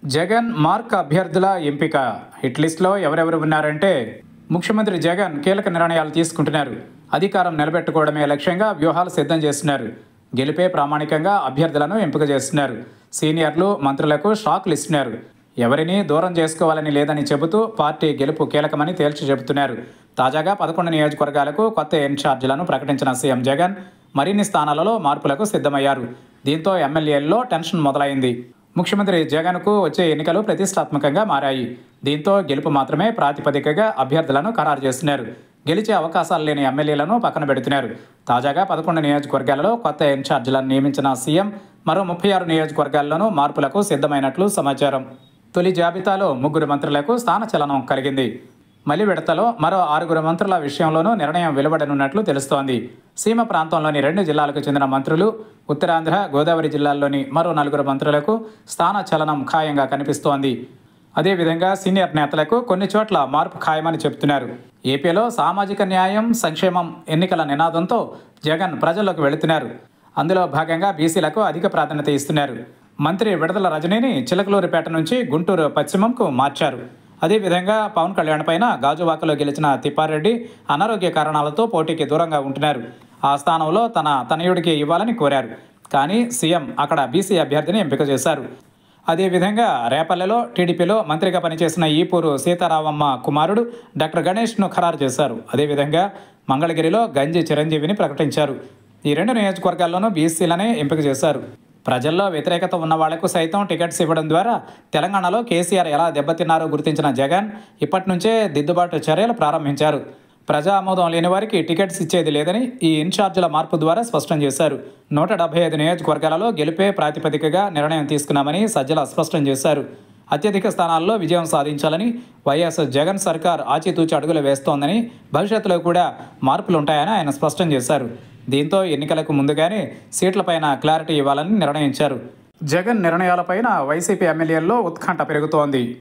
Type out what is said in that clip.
Jagan mark అభ్యర్థుల ఎంపిక hit లిస్ట్లో ఎవరెవరు ఉన్నారంటే ముఖ్యమంత్రి జగన్ కీలక నిర్ణయాలు తీసుకుంటున్నారు అధికారం నిలబెట్టుకోవడమే లక్ష్యంగా వ్యూహాలు సిద్ధం చేస్తున్నారు గెలిపే ప్రామాణికంగా అభ్యర్థులను ఎంపిక చేస్తున్నారు సీనియర్లు మంత్రులకు షాక్లు ఇస్తున్నారు ఎవరిని దూరం చేసుకోవాలని లేదని చెబుతూ పార్టీ గెలుపు కీలకమని తేల్చి చెబుతున్నారు తాజాగా పదకొండు నియోజకవర్గాలకు కొత్త ఇన్ఛార్జీలను ప్రకటించిన సీఎం జగన్ మరిన్ని స్థానాలలో మార్పులకు సిద్ధమయ్యారు దీంతో ఎమ్మెల్యేల్లో టెన్షన్ మొదలైంది ముఖ్యమంత్రి జగన్కు వచ్చే ఎన్నికలు ప్రతిష్టాత్మకంగా మారాయి దీంతో గెలుపు మాత్రమే ప్రాతిపదికగా అభ్యర్థులను ఖరారు చేస్తున్నారు గెలిచే అవకాశాలు లేని ఎమ్మెల్యేలను పక్కన పెడుతున్నారు తాజాగా పదకొండు నియోజకవర్గాలలో కొత్త ఇన్ఛార్జీలను నియమించిన సీఎం మరో ముప్పై ఆరు నియోజకవర్గాల్లోనూ మార్పులకు సిద్ధమైనట్లు సమాచారం తొలి జాబితాలో ముగ్గురు మంత్రులకు స్థానచలనం కలిగింది మలి విడతలో మరో ఆరుగురు మంత్రుల విషయంలోనూ నిర్ణయం వెలువడనున్నట్లు తెలుస్తోంది సీమ ప్రాంతంలోని రెండు జిల్లాలకు చెందిన మంత్రులు ఉత్తరాంధ్ర గోదావరి జిల్లాల్లోని మరో నలుగురు మంత్రులకు స్థాన చలనం ఖాయంగా కనిపిస్తోంది అదేవిధంగా సీనియర్ నేతలకు కొన్ని చోట్ల మార్పు ఖాయమని చెబుతున్నారు ఏపీలో సామాజిక న్యాయం సంక్షేమం ఎన్నికల నినాదంతో జగన్ ప్రజల్లోకి వెళుతున్నారు అందులో భాగంగా బీసీలకు అధిక ప్రాధాన్యత ఇస్తున్నారు మంత్రి విడదల రజనీని చిలకలూరిపేట నుంచి గుంటూరు పశ్చిమంకు మార్చారు అదేవిధంగా పవన్ కళ్యాణ్ పైన గాజువాకలో గెలిచిన తిప్పారెడ్డి అనారోగ్య కారణాలతో పోటీకి దూరంగా ఉంటున్నారు ఆ స్థానంలో తన తనయుడికి ఇవ్వాలని కోరారు కానీ సీఎం అక్కడ బీసీ అభ్యర్థిని ఎంపిక చేశారు అదేవిధంగా రేపల్లెలో టీడీపీలో మంత్రిగా పనిచేసిన ఈపూరు సీతారామమ్మ కుమారుడు డాక్టర్ గణేష్ను ఖరారు చేశారు అదేవిధంగా మంగళగిరిలో గంజి చిరంజీవిని ప్రకటించారు ఈ రెండు నియోజకవర్గాల్లోనూ బీసీలనే ఎంపిక చేశారు ప్రజల్లో వ్యతిరేకత ఉన్న వాళ్లకు సైతం టికెట్స్ ఇవ్వడం ద్వారా తెలంగాణలో కేసీఆర్ ఎలా దెబ్బతిన్నారో గుర్తించిన జగన్ ఇప్పటి నుంచే దిద్దుబాటు చర్యలు ప్రారంభించారు ప్రజా ఆమోదం లేని వారికి టికెట్స్ ఇచ్చేది లేదని ఈ ఇన్ఛార్జీల మార్పు ద్వారా స్పష్టం చేశారు నూట డెబ్బై ఐదు నియోజకవర్గాలలో గెలిపే ప్రాతిపదికగా నిర్ణయం తీసుకున్నామని సజ్జల స్పష్టం చేశారు అత్యధిక స్థానాల్లో విజయం సాధించాలని వైఎస్ జగన్ సర్కార్ ఆచితూచి అడుగులు వేస్తోందని భవిష్యత్తులో కూడా మార్పులుంటాయని ఆయన స్పష్టం చేశారు దీంతో ఎన్నికలకు ముందుగానే సీట్లపైన క్లారిటీ ఇవ్వాలని నిర్ణయించారు జగన్ నిర్ణయాలపైన వైసీపీ ఎమ్మెల్యేల్లో ఉత్కంఠ పెరుగుతోంది